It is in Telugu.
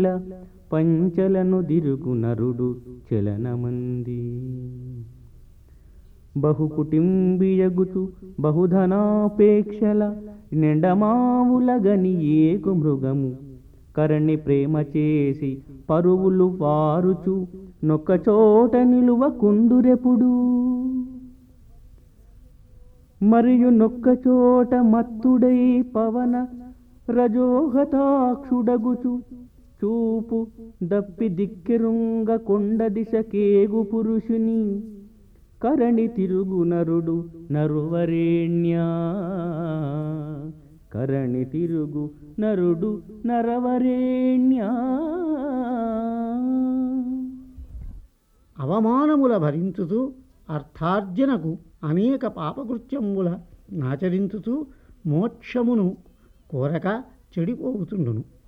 పంచలను దిరుగు నరుడు చలనమంది బహుకుటుంబియగుచు బహుధనాపేక్షల నిండమావులగని ఏకు మృగము కరణి ప్రేమ చేసి పరువులు వారుచు నొక్కచోట నిలువ కుందురెపుడు మరియు నొక్కచోట మత్తుడై పవన రజోహతాక్షుడగుచు చూపు దప్పి దిక్కెరుంగ కొండ దిశకేగు పురుషుని కరణి తిరుగు నరుడు నరువరేణ్యా కరణి తిరుగు నరుడు నరవరేణ్యా అవమానముల భరించుతూ అర్థార్జనకు అనేక పాపకృత్యముల నాచరించుతూ మోక్షమును కోరక చెడిపోవుతుండును